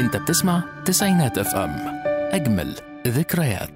انت بتسمع تسعينات اف ام اجمل ذكريات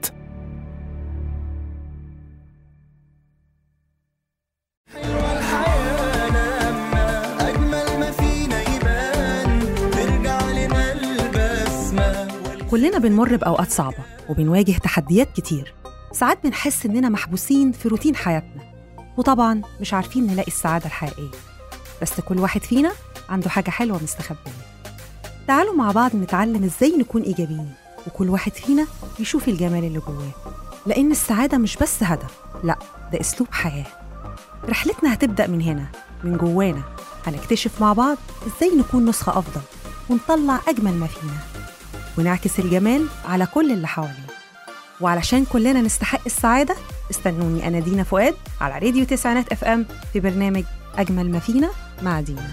الحياة لما أجمل ما فينا يبان ترجع لنا البسمة كلنا بنمر بأوقات صعبة وبنواجه تحديات كتير ساعات بنحس إننا محبوسين في روتين حياتنا وطبعا مش عارفين نلاقي السعادة الحقيقية بس كل واحد فينا عنده حاجة حلوة مستخبية تعالوا مع بعض نتعلم إزاي نكون إيجابيين وكل واحد فينا يشوف الجمال اللي جواه لأن السعادة مش بس هدف لأ ده أسلوب حياة رحلتنا هتبدأ من هنا من جوانا هنكتشف مع بعض إزاي نكون نسخة أفضل ونطلع أجمل ما فينا ونعكس الجمال على كل اللي حوالينا وعلشان كلنا نستحق السعادة استنوني أنا دينا فؤاد على راديو تسعينات اف ام في برنامج أجمل ما فينا مع دينا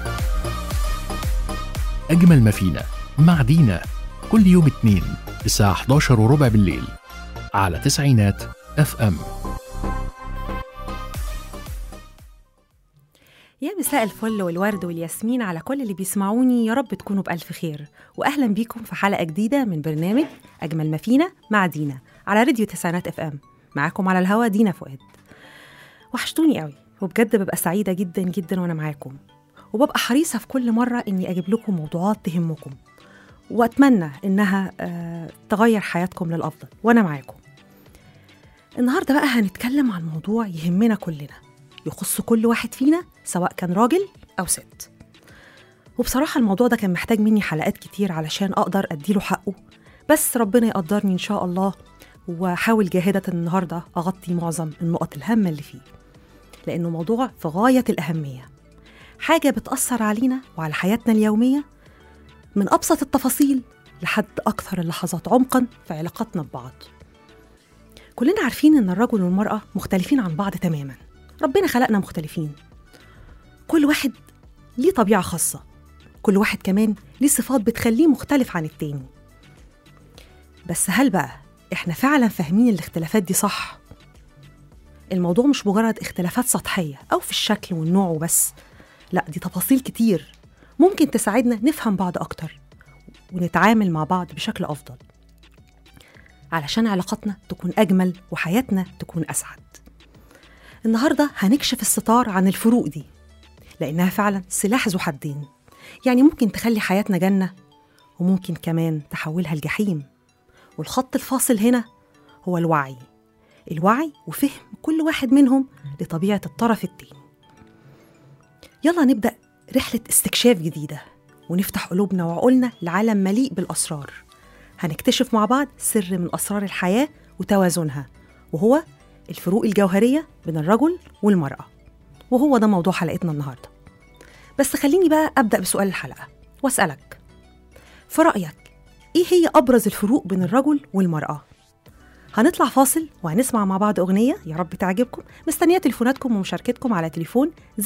اجمل ما فينا مع دينا كل يوم اثنين الساعة 11 وربع بالليل على تسعينات اف ام يا مساء الفل والورد والياسمين على كل اللي بيسمعوني يا رب تكونوا بألف خير وأهلا بيكم في حلقة جديدة من برنامج أجمل ما فينا مع دينا على راديو تسعينات اف ام معاكم على الهوا دينا فؤاد وحشتوني قوي وبجد ببقى سعيدة جدا جدا وأنا معاكم وببقى حريصة في كل مرة إني أجيب لكم موضوعات تهمكم وأتمنى إنها آه، تغير حياتكم للأفضل وأنا معاكم النهاردة بقى هنتكلم عن موضوع يهمنا كلنا يخص كل واحد فينا سواء كان راجل أو ست وبصراحة الموضوع ده كان محتاج مني حلقات كتير علشان أقدر أديله حقه بس ربنا يقدرني إن شاء الله وأحاول جاهدة النهاردة أغطي معظم النقط الهامة اللي فيه لأنه موضوع في غاية الأهمية حاجة بتأثر علينا وعلى حياتنا اليومية من أبسط التفاصيل لحد أكثر اللحظات عمقا في علاقاتنا ببعض كلنا عارفين إن الرجل والمرأة مختلفين عن بعض تماما ربنا خلقنا مختلفين كل واحد ليه طبيعة خاصة كل واحد كمان ليه صفات بتخليه مختلف عن التاني بس هل بقى احنا فعلا فاهمين الاختلافات دي صح؟ الموضوع مش مجرد اختلافات سطحية أو في الشكل والنوع وبس لا دي تفاصيل كتير ممكن تساعدنا نفهم بعض أكتر ونتعامل مع بعض بشكل أفضل علشان علاقاتنا تكون أجمل وحياتنا تكون أسعد النهاردة هنكشف الستار عن الفروق دي لأنها فعلا سلاح ذو حدين يعني ممكن تخلي حياتنا جنة وممكن كمان تحولها لجحيم والخط الفاصل هنا هو الوعي الوعي وفهم كل واحد منهم لطبيعة الطرف التاني يلا نبدأ رحلة استكشاف جديدة ونفتح قلوبنا وعقولنا لعالم مليء بالأسرار هنكتشف مع بعض سر من أسرار الحياة وتوازنها وهو الفروق الجوهرية بين الرجل والمرأة وهو ده موضوع حلقتنا النهاردة بس خليني بقى أبدأ بسؤال الحلقة وأسألك في رأيك إيه هي أبرز الفروق بين الرجل والمرأة؟ هنطلع فاصل وهنسمع مع بعض أغنية يا رب تعجبكم مستنية تليفوناتكم ومشاركتكم على تليفون 004278994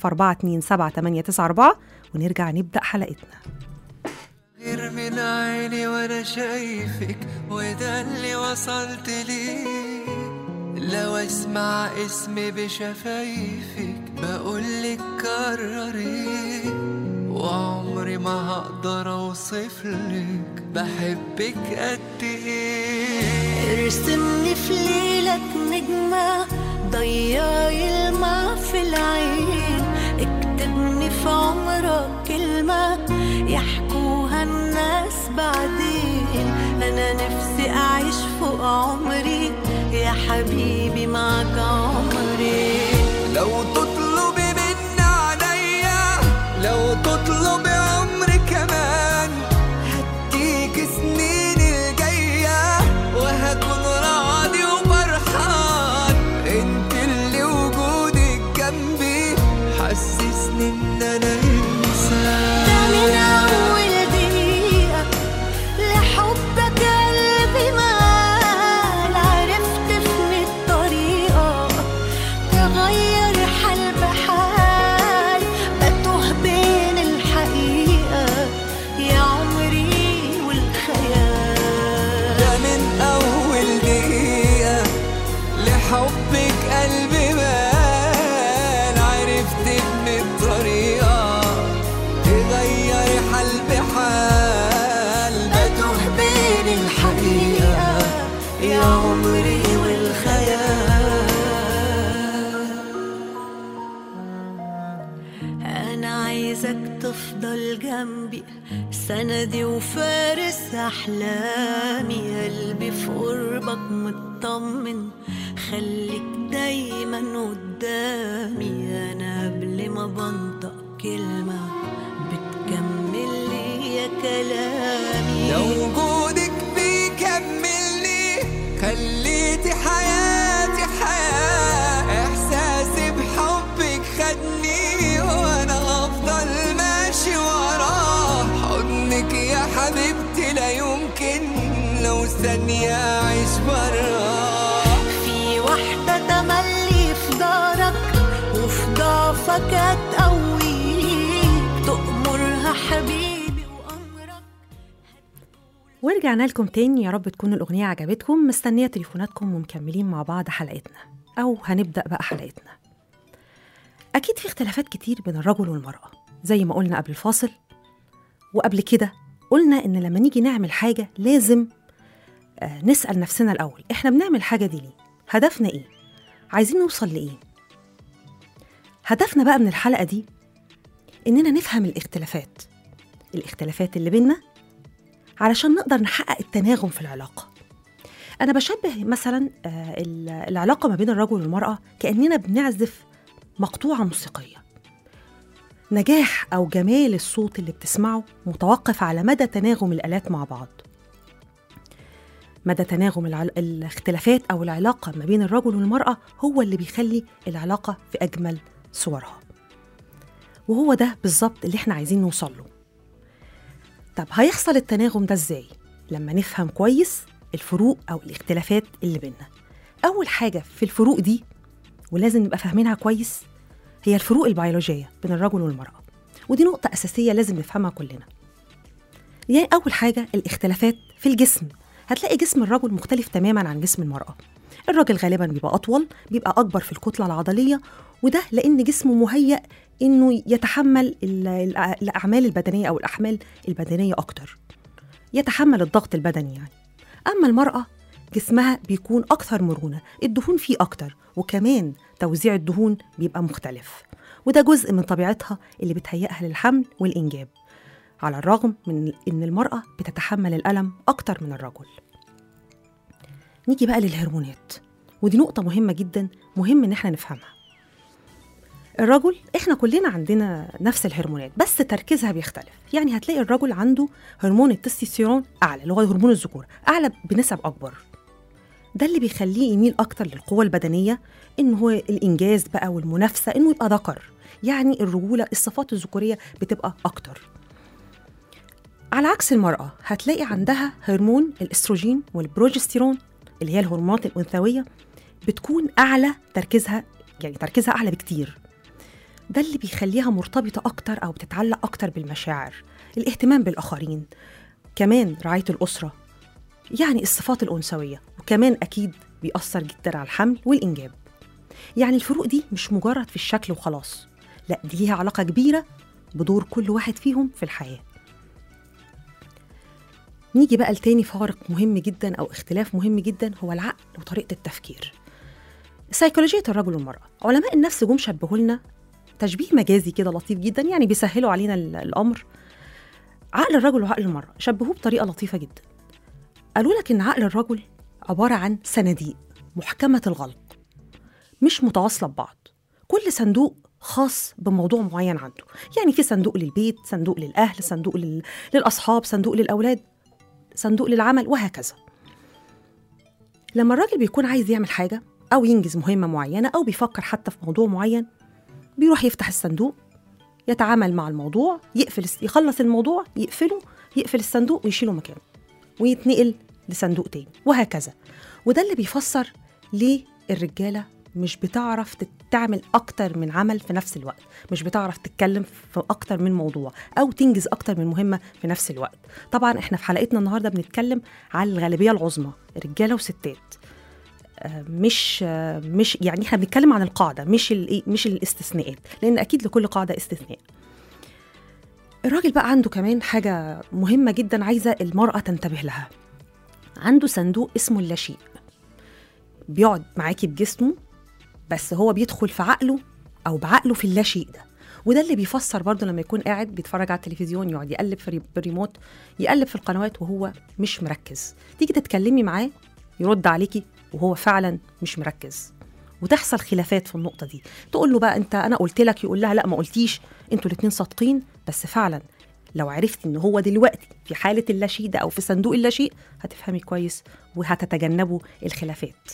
ونرجع نبدأ حلقتنا غير من عيني وانا شايفك وده اللي وصلت ليه لو اسمع اسمي بشفايفك بقولك كرري وعمري ما هقدر اوصفلك بحبك قد ايه ارسمني في ليلك نجمة ضيعي الماء في العين اكتبني في عمرك كلمة يحكوها الناس بعدين أنا نفسي أعيش فوق عمري يا حبيبي معك عمري لو تطلبي مني عليا لو تطلبي عمري كمان هديك سنين الجاية وهكون راضي وفرحان انت اللي وجودك جنبي حسسني ان انا ده من انسان أول دقيقة لحبك قلبي مال عرفت في الطريقة تغير حال بحال بتوه بين عمري والخيال أنا عايزك تفضل جنبي سندي وفارس أحلامي قلبي في قربك مطمن خليك دايما قدامي أنا قبل ما بنطق كلمة بتكمل لي يا كلامي لو وجودك بيكملني خليتي حياتي حياة إحساسي بحبك خدني وأنا هفضل ماشي وراه حضنك يا حبيبتي لا يمكن لو ثانية أعيش براه في واحدة تملي في دارك وفي ضعفك هتقويك تأمرها حبيبي وأمرك ورجعنا لكم تاني يا رب تكون الأغنية عجبتكم مستنية تليفوناتكم ومكملين مع بعض حلقتنا أو هنبدأ بقى حلقتنا أكيد في اختلافات كتير بين الرجل والمرأة زي ما قلنا قبل الفاصل وقبل كده قلنا إن لما نيجي نعمل حاجة لازم آه، نسأل نفسنا الأول إحنا بنعمل حاجة دي ليه؟ هدفنا إيه؟ عايزين نوصل لإيه؟ هدفنا بقى من الحلقة دي إننا نفهم الاختلافات الاختلافات اللي بينا علشان نقدر نحقق التناغم في العلاقة أنا بشبه مثلا آه، ال- العلاقة ما بين الرجل والمرأة كأننا بنعزف مقطوعة موسيقية نجاح أو جمال الصوت اللي بتسمعه متوقف على مدى تناغم الآلات مع بعض مدى تناغم العل... الاختلافات أو العلاقة ما بين الرجل والمرأة هو اللي بيخلي العلاقة في أجمل صورها وهو ده بالظبط اللي احنا عايزين نوصل له طب هيحصل التناغم ده ازاي؟ لما نفهم كويس الفروق أو الاختلافات اللي بيننا. أول حاجة في الفروق دي ولازم نبقى فاهمينها كويس هي الفروق البيولوجية بين الرجل والمرأة. ودي نقطة أساسية لازم نفهمها كلنا. يعني أول حاجة الاختلافات في الجسم. هتلاقي جسم الرجل مختلف تماما عن جسم المرأة. الراجل غالبا بيبقى أطول، بيبقى أكبر في الكتلة العضلية وده لأن جسمه مهيأ إنه يتحمل ال- الأ- الأعمال البدنية أو الأحمال البدنية أكتر. يتحمل الضغط البدني يعني أما المرأة جسمها بيكون أكثر مرونة الدهون فيه أكتر وكمان توزيع الدهون بيبقى مختلف وده جزء من طبيعتها اللي بتهيئها للحمل والإنجاب على الرغم من إن المرأة بتتحمل الألم أكتر من الرجل نيجي بقى للهرمونات ودي نقطة مهمة جدا مهم إن احنا نفهمها الرجل احنا كلنا عندنا نفس الهرمونات بس تركيزها بيختلف يعني هتلاقي الرجل عنده هرمون التستوستيرون اعلى اللي هو هرمون الذكور اعلى بنسب اكبر ده اللي بيخليه يميل اكتر للقوه البدنيه ان هو الانجاز بقى والمنافسه انه يبقى ذكر يعني الرجوله الصفات الذكوريه بتبقى اكتر على عكس المراه هتلاقي عندها هرمون الاستروجين والبروجستيرون اللي هي الهرمونات الانثويه بتكون اعلى تركيزها يعني تركيزها اعلى بكتير ده اللي بيخليها مرتبطة أكتر أو بتتعلق أكتر بالمشاعر الاهتمام بالآخرين كمان رعاية الأسرة يعني الصفات الأنثوية وكمان أكيد بيأثر جدا على الحمل والإنجاب يعني الفروق دي مش مجرد في الشكل وخلاص لا دي ليها علاقة كبيرة بدور كل واحد فيهم في الحياة نيجي بقى لتاني فارق مهم جدا أو اختلاف مهم جدا هو العقل وطريقة التفكير سيكولوجية الرجل والمرأة علماء النفس جم شبهوا لنا تشبيه مجازي كده لطيف جدا يعني بيسهلوا علينا ال- الامر عقل الرجل وعقل المراه شبهوه بطريقه لطيفه جدا قالوا لك ان عقل الرجل عباره عن صناديق محكمه الغلق مش متواصله ببعض كل صندوق خاص بموضوع معين عنده يعني في صندوق للبيت صندوق للاهل صندوق لل... للاصحاب صندوق للاولاد صندوق للعمل وهكذا لما الراجل بيكون عايز يعمل حاجه او ينجز مهمه معينه او بيفكر حتى في موضوع معين بيروح يفتح الصندوق يتعامل مع الموضوع يقفل يخلص الموضوع يقفله يقفل الصندوق ويشيله مكانه ويتنقل لصندوق تاني وهكذا وده اللي بيفسر ليه الرجاله مش بتعرف تت- تعمل اكتر من عمل في نفس الوقت مش بتعرف تتكلم في اكتر من موضوع او تنجز اكتر من مهمه في نفس الوقت طبعا احنا في حلقتنا النهارده بنتكلم على الغالبيه العظمى رجاله وستات آه، مش آه، مش يعني احنا بنتكلم عن القاعده مش الايه مش الاستثناءات لان اكيد لكل قاعده استثناء الراجل بقى عنده كمان حاجه مهمه جدا عايزه المراه تنتبه لها عنده صندوق اسمه اللاشيء بيقعد معاكي بجسمه بس هو بيدخل في عقله او بعقله في اللاشيء ده وده اللي بيفسر برضه لما يكون قاعد بيتفرج على التلفزيون يقعد يقلب في الريموت يقلب في القنوات وهو مش مركز تيجي تتكلمي معاه يرد عليكي وهو فعلا مش مركز وتحصل خلافات في النقطة دي تقول له بقى انت انا قلت لك يقول لها لا ما قلتيش انتوا الاتنين صادقين بس فعلا لو عرفتي ان هو دلوقتي في حالة اللاشيء ده او في صندوق اللاشيء هتفهمي كويس وهتتجنبوا الخلافات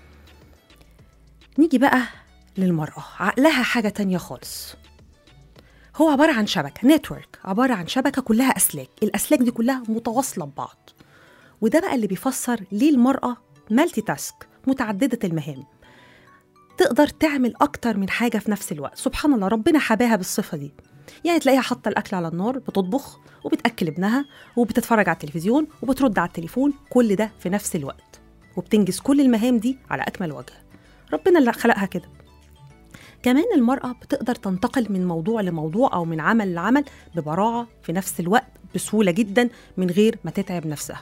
نيجي بقى للمرأة عقلها حاجة تانية خالص هو عبارة عن شبكة نتورك عبارة عن شبكة كلها أسلاك الأسلاك دي كلها متواصلة ببعض وده بقى اللي بيفسر ليه المرأة مالتي تاسك متعددة المهام تقدر تعمل أكتر من حاجة في نفس الوقت سبحان الله ربنا حباها بالصفة دي يعني تلاقيها حاطة الأكل على النار بتطبخ وبتأكل ابنها وبتتفرج على التلفزيون وبترد على التليفون كل ده في نفس الوقت وبتنجز كل المهام دي على أكمل وجه ربنا اللي خلقها كده كمان المرأة بتقدر تنتقل من موضوع لموضوع أو من عمل لعمل ببراعة في نفس الوقت بسهولة جدا من غير ما تتعب نفسها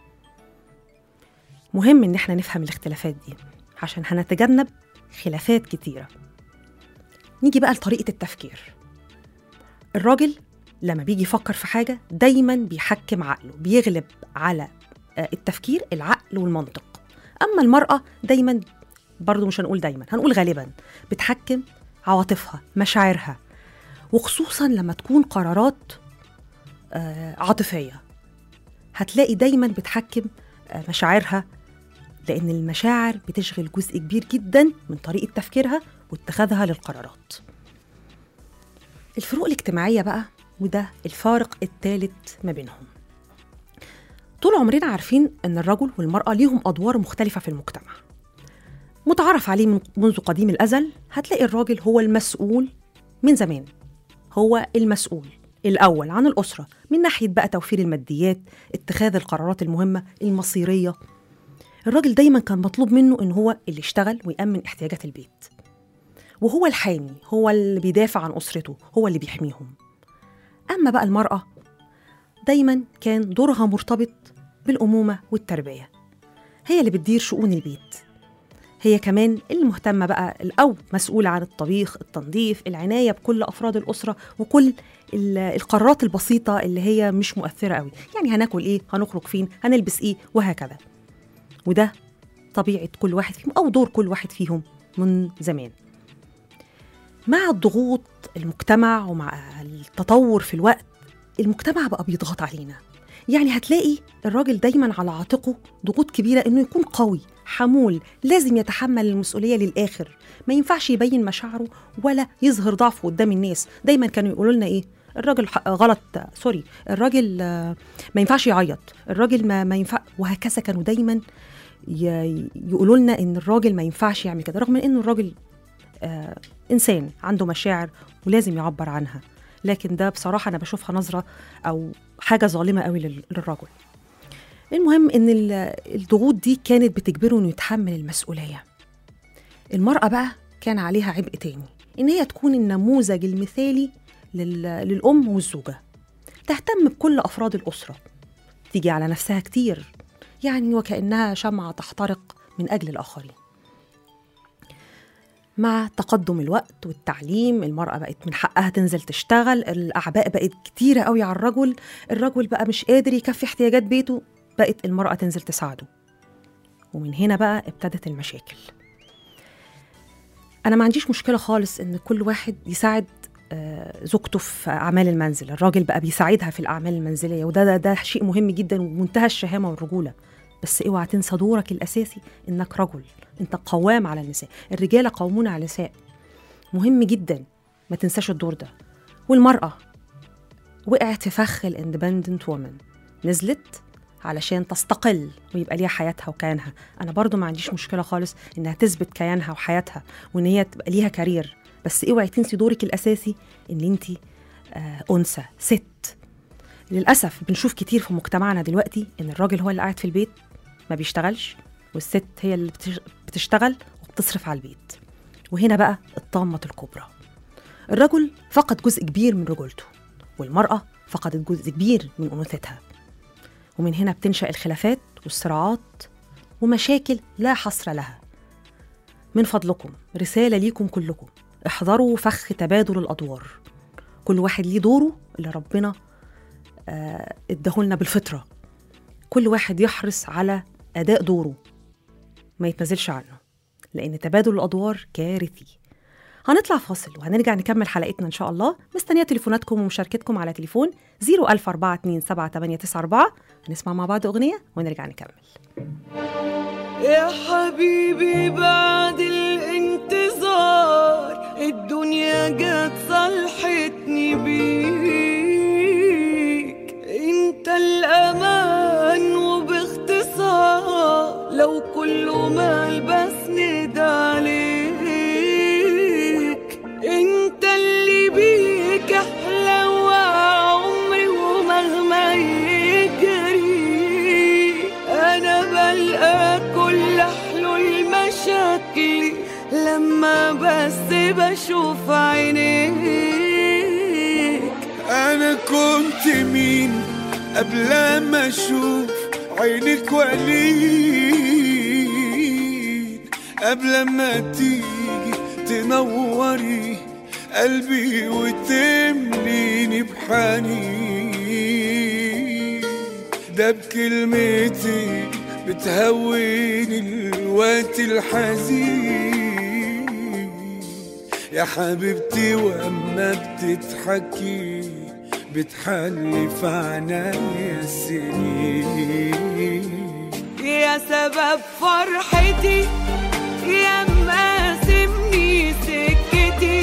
مهم إن احنا نفهم الاختلافات دي عشان هنتجنب خلافات كتيرة نيجي بقى لطريقة التفكير الراجل لما بيجي يفكر في حاجة دايما بيحكم عقله بيغلب على آه، التفكير العقل والمنطق أما المرأة دايما برضو مش هنقول دايما هنقول غالبا بتحكم عواطفها مشاعرها وخصوصا لما تكون قرارات آه، عاطفية هتلاقي دايما بتحكم آه، مشاعرها لأن المشاعر بتشغل جزء كبير جدا من طريقة تفكيرها واتخاذها للقرارات الفروق الاجتماعية بقى وده الفارق الثالث ما بينهم طول عمرنا عارفين أن الرجل والمرأة ليهم أدوار مختلفة في المجتمع متعارف عليه من- منذ قديم الأزل هتلاقي الراجل هو المسؤول من زمان هو المسؤول الأول عن الأسرة من ناحية بقى توفير الماديات اتخاذ القرارات المهمة المصيرية الراجل دايما كان مطلوب منه ان هو اللي يشتغل ويأمن احتياجات البيت وهو الحامي هو اللي بيدافع عن أسرته هو اللي بيحميهم أما بقى المرأة دايما كان دورها مرتبط بالأمومة والتربية هي اللي بتدير شؤون البيت هي كمان اللي مهتمة بقى أو مسؤولة عن الطبيخ التنظيف العناية بكل أفراد الأسرة وكل ال- القرارات البسيطة اللي هي مش مؤثرة قوي يعني هناكل إيه هنخرج فين هنلبس إيه وهكذا وده طبيعة كل واحد فيهم أو دور كل واحد فيهم من زمان مع الضغوط المجتمع ومع التطور في الوقت المجتمع بقى بيضغط علينا يعني هتلاقي الراجل دايما على عاتقه ضغوط كبيرة إنه يكون قوي حمول لازم يتحمل المسؤولية للآخر ما ينفعش يبين مشاعره ولا يظهر ضعفه قدام الناس دايما كانوا يقولوا لنا إيه الراجل ح- غلط سوري الراجل آه، ما ينفعش يعيط الراجل ما, ما ينفع وهكذا كانوا دايما ي- يقولوا لنا ان الراجل ما ينفعش يعمل كده رغم انه الراجل آه انسان عنده مشاعر ولازم يعبر عنها لكن ده بصراحه انا بشوفها نظره او حاجه ظالمه قوي لل- للرجل المهم ان ال- الضغوط دي كانت بتجبره انه يتحمل المسؤوليه المراه بقى كان عليها عبء تاني ان هي تكون النموذج المثالي لل- للام والزوجه تهتم بكل افراد الاسره تيجي على نفسها كتير يعني وكأنها شمعة تحترق من أجل الآخرين مع تقدم الوقت والتعليم المرأة بقت من حقها تنزل تشتغل الأعباء بقت كتيرة قوي على الرجل الرجل بقى مش قادر يكفي احتياجات بيته بقت المرأة تنزل تساعده ومن هنا بقى ابتدت المشاكل أنا ما عنديش مشكلة خالص إن كل واحد يساعد آه، زوجته في أعمال المنزل الراجل بقى بيساعدها في الأعمال المنزلية وده ده, ده شيء مهم جدا ومنتهى الشهامة والرجولة بس اوعى تنسى دورك الأساسي إنك رجل أنت قوام على النساء الرجالة قوامون على النساء مهم جدا ما تنساش الدور ده والمرأة وقعت في فخ الاندبندنت وومن نزلت علشان تستقل ويبقى ليها حياتها وكيانها انا برضو ما عنديش مشكله خالص انها تثبت كيانها وحياتها وان هي تبقى ليها كارير بس اوعي تنسي دورك الاساسي ان انت آه انثى ست للاسف بنشوف كتير في مجتمعنا دلوقتي ان الراجل هو اللي قاعد في البيت ما بيشتغلش والست هي اللي بتش- بتشتغل وبتصرف على البيت وهنا بقى الطامة الكبرى الرجل فقد جزء كبير من رجولته والمرأة فقدت جزء كبير من أنوثتها ومن هنا بتنشأ الخلافات والصراعات ومشاكل لا حصر لها من فضلكم رسالة ليكم كلكم احذروا فخ تبادل الأدوار كل واحد ليه دوره اللي ربنا آه، اداهولنا بالفطرة كل واحد يحرص على أداء دوره ما يتنازلش عنه لأن تبادل الأدوار كارثي هنطلع فاصل وهنرجع نكمل حلقتنا إن شاء الله مستنية تليفوناتكم ومشاركتكم على تليفون 004278994 هنسمع مع بعض أغنية ونرجع نكمل يا حبيبي بعد الانتظار الدنيا جت صلحتني بيك انت الامان وباختصار لو كله مال بسند عليك انت اللي بيك احلى وعمري ومهما يجري انا بلقى كل حلول مشاكلي لما بس بشوف عينيك انا كنت مين قبل ما اشوف عينك وليد قبل ما تيجي تنوري قلبي وتمليني بحنين ده بكلمتي بتهوني الوقت الحزين يا حبيبتي واما بتضحكي بتحلي في عنايا السنين يا سبب فرحتي يا مقاسمني سكتي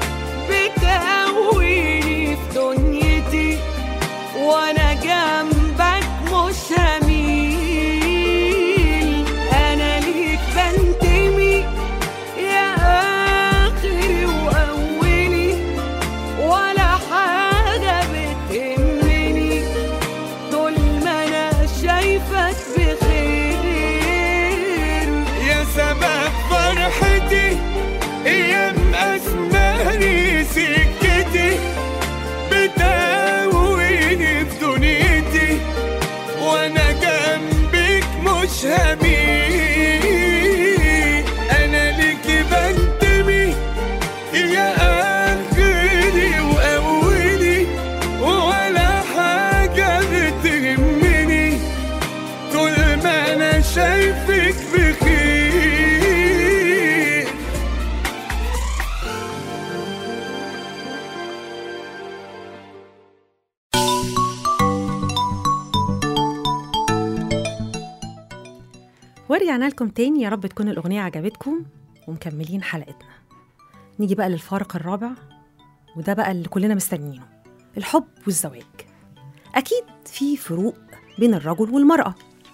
بتقويني في دنيتي وانا جنبك مش هميل انا ليك بنتمي يا اخري واولي ولا حاجه بتهمني طول ما انا شايفك بخير يا سبب فرحتي ايام اسماني سكتي بتقويني في دنيتي وانا جنبك مش هميل انا ليكي بنتمي يا اخري واولي ولا حاجه بتهمني طول ما انا شايفك بخير ورجعنا لكم تاني يا رب تكون الأغنية عجبتكم ومكملين حلقتنا نيجي بقى للفارق الرابع وده بقى اللي كلنا مستنيينه الحب والزواج أكيد في فروق بين الرجل والمرأة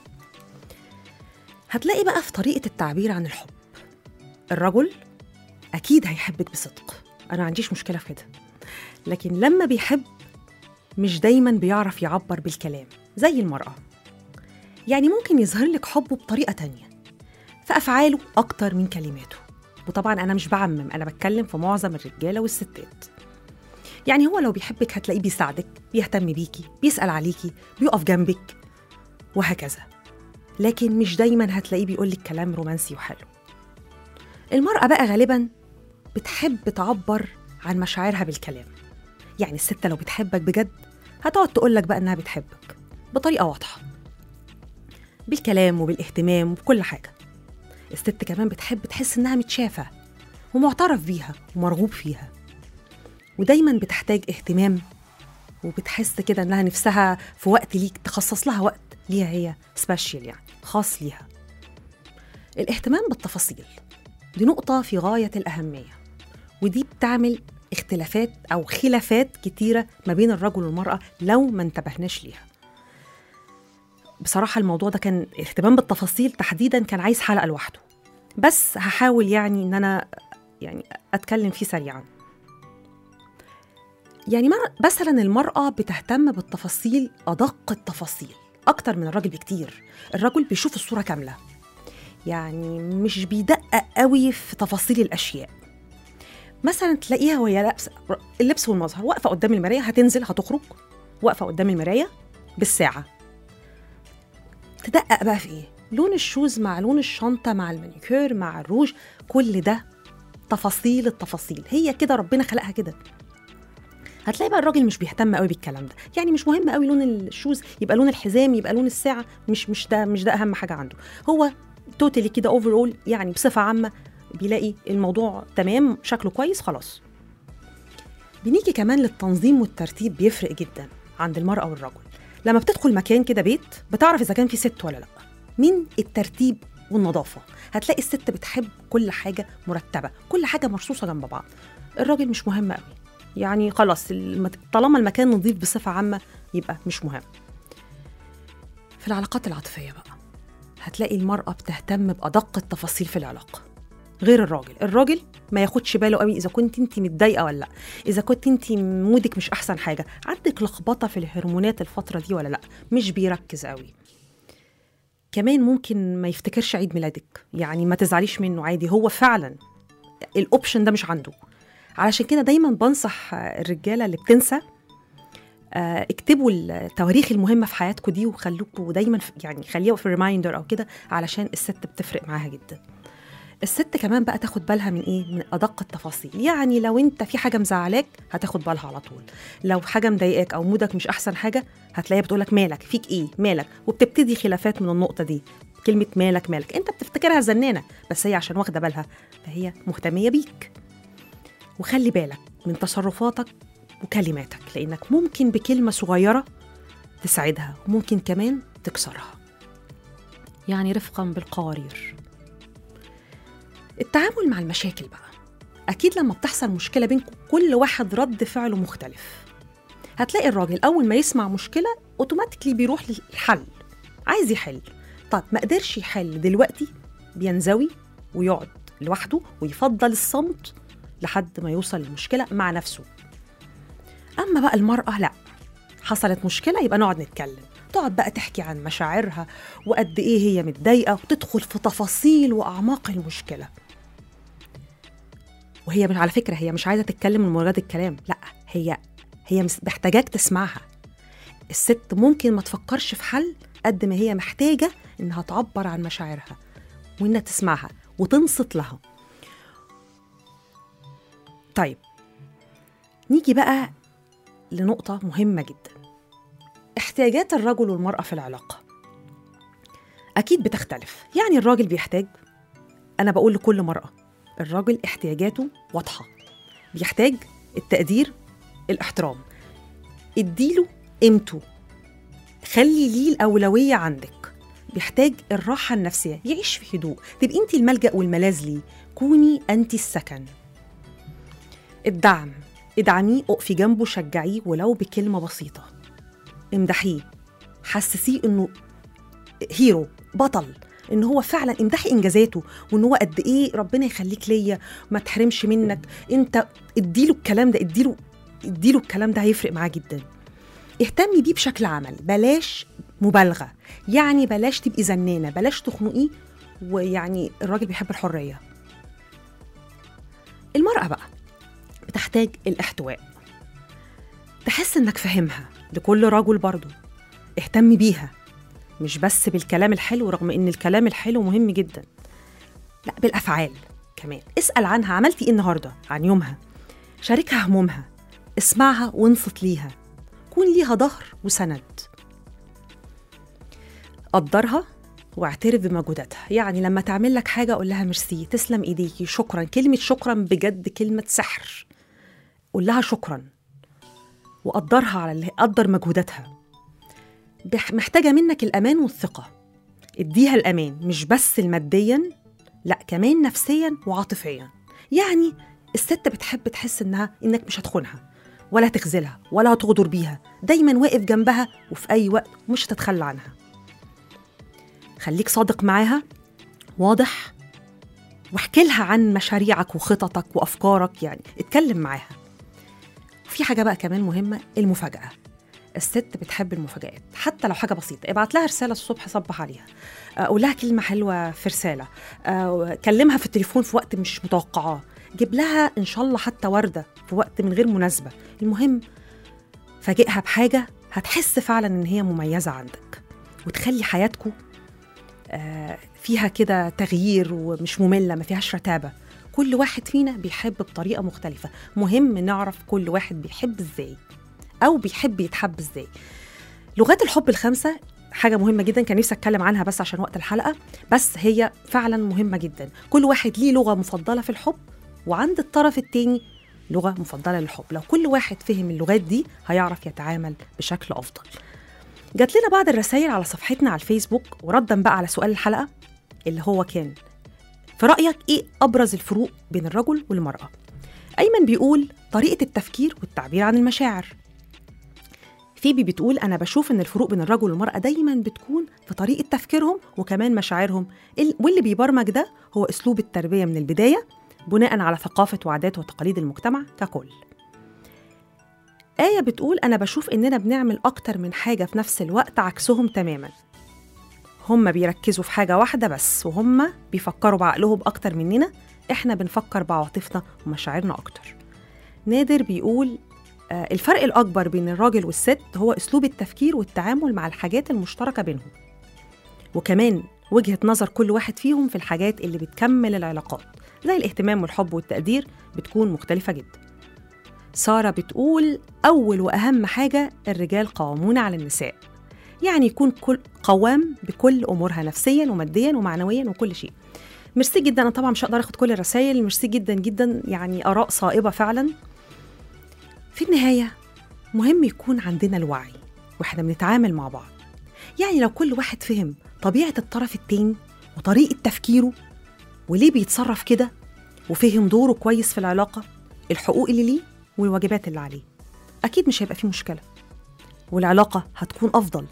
هتلاقي بقى في طريقة التعبير عن الحب الرجل أكيد هيحبك بصدق أنا ما عنديش مشكلة في كده لكن لما بيحب مش دايما بيعرف يعبر بالكلام زي المرأة يعني ممكن يظهر لك حبه بطريقة تانية في أفعاله أكتر من كلماته وطبعا أنا مش بعمم أنا بتكلم في معظم الرجالة والستات يعني هو لو بيحبك هتلاقيه بيساعدك بيهتم بيكي بيسأل عليكي بيقف جنبك وهكذا لكن مش دايما هتلاقيه بيقولك كلام رومانسي وحلو المرأة بقى غالبا بتحب تعبر عن مشاعرها بالكلام يعني الست لو بتحبك بجد هتقعد تقولك بقى إنها بتحبك بطريقة واضحة بالكلام وبالاهتمام وبكل حاجة الست كمان بتحب تحس إنها متشافة ومعترف بيها ومرغوب فيها ودايما بتحتاج اهتمام وبتحس كده إنها نفسها في وقت ليك تخصص لها وقت ليها هي سبيشال يعني خاص ليها الاهتمام بالتفاصيل دي نقطة في غاية الأهمية ودي بتعمل اختلافات أو خلافات كتيرة ما بين الرجل والمرأة لو ما انتبهناش ليها بصراحة الموضوع ده كان اهتمام بالتفاصيل تحديدا كان عايز حلقة لوحده بس هحاول يعني ان انا يعني اتكلم فيه سريعا يعني مر- مثلا المرأة بتهتم بالتفاصيل أدق التفاصيل أكتر من الراجل بكتير الرجل بيشوف الصورة كاملة يعني مش بيدقق قوي في تفاصيل الأشياء مثلا تلاقيها وهي لابسة اللبس والمظهر واقفة قدام المراية هتنزل هتخرج واقفة قدام المراية بالساعة تدقق بقى في ايه لون الشوز مع لون الشنطه مع المانيكير مع الروج كل ده تفاصيل التفاصيل هي كده ربنا خلقها كده هتلاقي بقى الراجل مش بيهتم قوي بالكلام ده يعني مش مهم قوي لون الشوز يبقى لون الحزام يبقى لون الساعه مش مش ده مش ده اهم حاجه عنده هو توتالي كده اوفر يعني بصفه عامه بيلاقي الموضوع تمام شكله كويس خلاص بنيجي كمان للتنظيم والترتيب بيفرق جدا عند المرأة والرجل لما بتدخل مكان كده بيت بتعرف إذا كان في ست ولا لأ من الترتيب والنظافة هتلاقي الست بتحب كل حاجة مرتبة كل حاجة مرصوصة جنب بعض الراجل مش مهم قوي يعني خلاص المت- طالما المكان نظيف بصفة عامة يبقى مش مهم في العلاقات العاطفية بقى هتلاقي المرأة بتهتم بأدق التفاصيل في العلاقة غير الراجل الراجل ما ياخدش باله قوي اذا كنت انت متضايقه ولا لا اذا كنت انت مودك مش احسن حاجه عندك لخبطه في الهرمونات الفتره دي ولا لا مش بيركز قوي كمان ممكن ما يفتكرش عيد ميلادك يعني ما تزعليش منه عادي هو فعلا الاوبشن ده مش عنده علشان كده دايما بنصح الرجاله اللي بتنسى آه، اكتبوا التواريخ المهمه في حياتكم دي وخلوكوا دايما في يعني خليها في ريمايندر او كده علشان الست بتفرق معاها جدا الست كمان بقى تاخد بالها من ايه من ادق التفاصيل يعني لو انت في حاجه مزعلاك هتاخد بالها على طول لو حاجه مضايقاك او مودك مش احسن حاجه هتلاقيها بتقولك مالك فيك ايه مالك وبتبتدي خلافات من النقطه دي كلمه مالك مالك انت بتفتكرها زنانه بس هي عشان واخده بالها فهي مهتميه بيك وخلي بالك من تصرفاتك وكلماتك لانك ممكن بكلمه صغيره تساعدها وممكن كمان تكسرها يعني رفقا بالقوارير التعامل مع المشاكل بقى أكيد لما بتحصل مشكلة بينكم كل واحد رد فعله مختلف هتلاقي الراجل أول ما يسمع مشكلة أوتوماتيكلي بيروح للحل عايز يحل طب ما قدرش يحل دلوقتي بينزوي ويقعد لوحده ويفضل الصمت لحد ما يوصل للمشكلة مع نفسه أما بقى المرأة لأ حصلت مشكلة يبقى نقعد نتكلم تقعد بقى تحكي عن مشاعرها وقد إيه هي متضايقة وتدخل في تفاصيل وأعماق المشكلة وهي مش على فكرة هي مش عايزة تتكلم من مجرد الكلام لا هي هي مس- محتاجاك تسمعها الست ممكن ما تفكرش في حل قد ما هي محتاجة إنها تعبر عن مشاعرها وإنها تسمعها وتنصت لها طيب نيجي بقى لنقطة مهمة جدا احتياجات الرجل والمرأة في العلاقة أكيد بتختلف يعني الراجل بيحتاج أنا بقول لكل مرأة الراجل احتياجاته واضحة بيحتاج التقدير الاحترام اديله قيمته خلي ليه الأولوية عندك بيحتاج الراحة النفسية يعيش في هدوء تبقي انت الملجأ والملاذ ليه كوني انت السكن الدعم ادعميه اقفي جنبه شجعيه ولو بكلمة بسيطة امدحيه حسسيه انه هيرو بطل ان هو فعلا امدحي انجازاته وان هو قد ايه ربنا يخليك ليا ما تحرمش منك انت اديله الكلام ده اديله اديله الكلام ده هيفرق معاه جدا اهتمي بيه بشكل عمل بلاش مبالغه يعني بلاش تبقي زنانه بلاش تخنقيه ويعني الراجل بيحب الحريه المراه بقى بتحتاج الاحتواء تحس انك فاهمها لكل رجل برضه اهتمي بيها مش بس بالكلام الحلو رغم ان الكلام الحلو مهم جدا لا بالافعال كمان اسال عنها عملتي ايه النهارده عن يومها شاركها همومها اسمعها وانصت ليها كون ليها ظهر وسند قدرها واعترف بمجهوداتها يعني لما تعمل لك حاجه قول لها ميرسي تسلم ايديكي شكرا كلمه شكرا بجد كلمه سحر قول لها شكرا وقدرها على اللي قدر مجهوداتها بح- محتاجه منك الامان والثقه اديها الامان مش بس الماديا لا كمان نفسيا وعاطفيا يعني الست بتحب تحس انها انك مش هتخونها ولا تخذلها ولا هتغدر بيها دايما واقف جنبها وفي اي وقت مش هتتخلى عنها خليك صادق معاها واضح واحكي لها عن مشاريعك وخططك وافكارك يعني اتكلم معاها في حاجه بقى كمان مهمه المفاجاه الست بتحب المفاجآت حتى لو حاجة بسيطة ابعت لها رسالة الصبح صبح عليها آه، قول لها كلمة حلوة في رسالة آه، كلمها في التليفون في وقت مش متوقعاه جيب لها إن شاء الله حتى وردة في وقت من غير مناسبة المهم فاجئها بحاجة هتحس فعلا إن هي مميزة عندك وتخلي حياتكم آه، فيها كده تغيير ومش مملة ما فيهاش رتابة كل واحد فينا بيحب بطريقة مختلفة مهم نعرف كل واحد بيحب ازاي أو بيحب يتحب ازاي لغات الحب الخمسة حاجة مهمة جدا كان نفسي أتكلم عنها بس عشان وقت الحلقة بس هي فعلا مهمة جدا كل واحد ليه لغة مفضلة في الحب وعند الطرف التاني لغة مفضلة للحب لو كل واحد فهم اللغات دي هيعرف يتعامل بشكل أفضل جات لنا بعض الرسائل على صفحتنا على الفيسبوك وردا بقى على سؤال الحلقة اللي هو كان في رأيك إيه أبرز الفروق بين الرجل والمرأة؟ أيمن بيقول طريقة التفكير والتعبير عن المشاعر فيبي بتقول أنا بشوف إن الفروق بين الرجل والمرأة دايما بتكون في طريقة تفكيرهم وكمان مشاعرهم ال- واللي بيبرمج ده هو أسلوب التربية من البداية بناء على ثقافة وعادات وتقاليد المجتمع ككل آية بتقول أنا بشوف إننا بنعمل أكتر من حاجة في نفس الوقت عكسهم تماما هم بيركزوا في حاجة واحدة بس وهم بيفكروا بعقلهم أكتر مننا إحنا بنفكر بعواطفنا ومشاعرنا أكتر نادر بيقول آه، الفرق الأكبر بين الراجل والست هو أسلوب التفكير والتعامل مع الحاجات المشتركة بينهم وكمان وجهة نظر كل واحد فيهم في الحاجات اللي بتكمل العلاقات زي الاهتمام والحب والتقدير بتكون مختلفة جدا سارة بتقول أول وأهم حاجة الرجال قوامون على النساء يعني يكون كل قوام بكل أمورها نفسيا وماديا ومعنويا وكل شيء ميرسي جدا أنا طبعا مش هقدر أخد كل الرسائل ميرسي جدا جدا يعني آراء صائبة فعلا في النهاية مهم يكون عندنا الوعي واحنا بنتعامل مع بعض يعني لو كل واحد فهم طبيعة الطرف التاني وطريقة تفكيره وليه بيتصرف كده وفهم دوره كويس في العلاقة الحقوق اللي ليه والواجبات اللي عليه أكيد مش هيبقى فيه مشكلة والعلاقة هتكون أفضل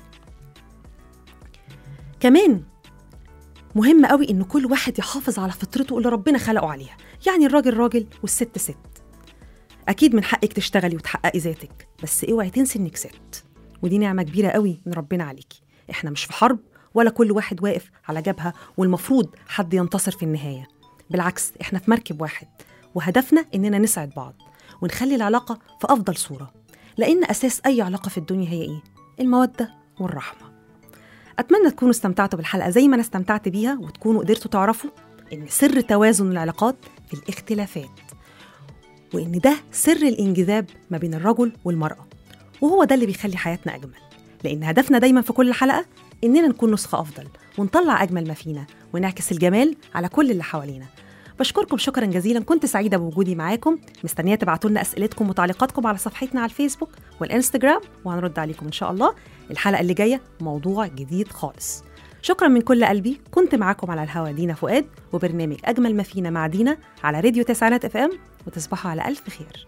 كمان مهم قوي إن كل واحد يحافظ على فطرته اللي ربنا خلقه عليها يعني الراجل راجل والست ست أكيد من حقك تشتغلي وتحققي ذاتك بس اوعي تنسي إنك ست ودي نعمة كبيرة قوي من ربنا عليكي إحنا مش في حرب ولا كل واحد واقف على جبهة والمفروض حد ينتصر في النهاية بالعكس إحنا في مركب واحد وهدفنا إننا نسعد بعض ونخلي العلاقة في أفضل صورة لأن أساس أي علاقة في الدنيا هي إيه؟ المودة والرحمة أتمنى تكونوا استمتعتوا بالحلقة زي ما أنا استمتعت بيها وتكونوا قدرتوا تعرفوا إن سر توازن العلاقات في الاختلافات وإن ده سر الانجذاب ما بين الرجل والمرأة وهو ده اللي بيخلي حياتنا أجمل لأن هدفنا دايما في كل حلقة إننا نكون نسخة أفضل ونطلع أجمل ما فينا ونعكس الجمال على كل اللي حوالينا بشكركم شكرا جزيلا كنت سعيدة بوجودي معاكم مستنية تبعتوا لنا أسئلتكم وتعليقاتكم على صفحتنا على الفيسبوك والإنستجرام وهنرد عليكم إن شاء الله الحلقة اللي جاية موضوع جديد خالص شكرا من كل قلبي كنت معاكم على الهوا دينا فؤاد وبرنامج أجمل ما فينا مع دينا على راديو تسعينات اف ام وتصبحوا على ألف خير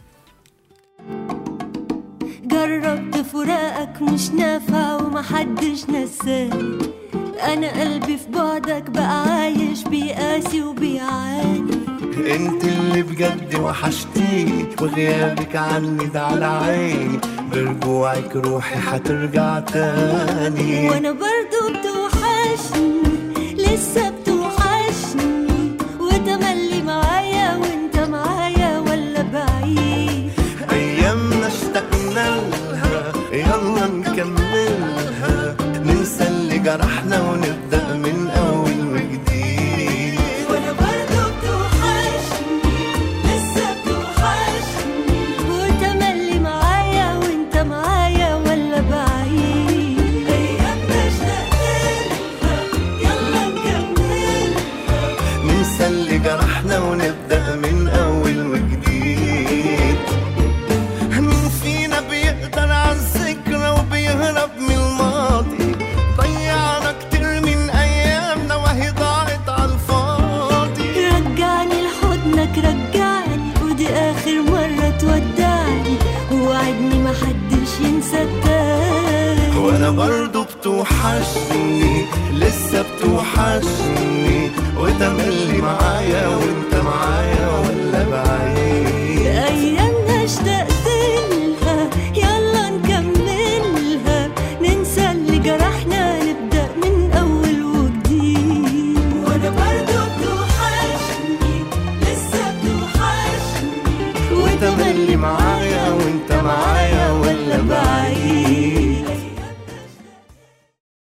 جربت فراقك مش نافع ومحدش نساني انا قلبي في بعدك بقى عايش بيقاسي وبيعاني انت اللي بجد وحشتيني وغيابك عني ده على عيني برجوعك روحي هترجع تاني وانا برضو بتوحشني لسه بتوحشني وتملي معايا وانت معايا ولا بعيد ايامنا اشتقنا لها يلا نكملها ننسى اللي جرحنا ونبدا من اول وجديد وانا برضو بتوحشني لسه بتوحشني وتملي معايا وانت معايا ولا بعيد ايامنا اشتقنا يلا نكملها ننسى اللي جرحنا ونبدا من اول وجديد مين فينا بيقدر على الذكرى وبيهرب من الماضي ضيعنا كتير من ايامنا وهي ضاعت على الفاضي رجعني لحضنك رجعني ودي اخر مرة تودعني ووعدني محدش ينسى التاني وانا برضو بتوحشني لسه بتوحشني وتملي معايا وانت معايا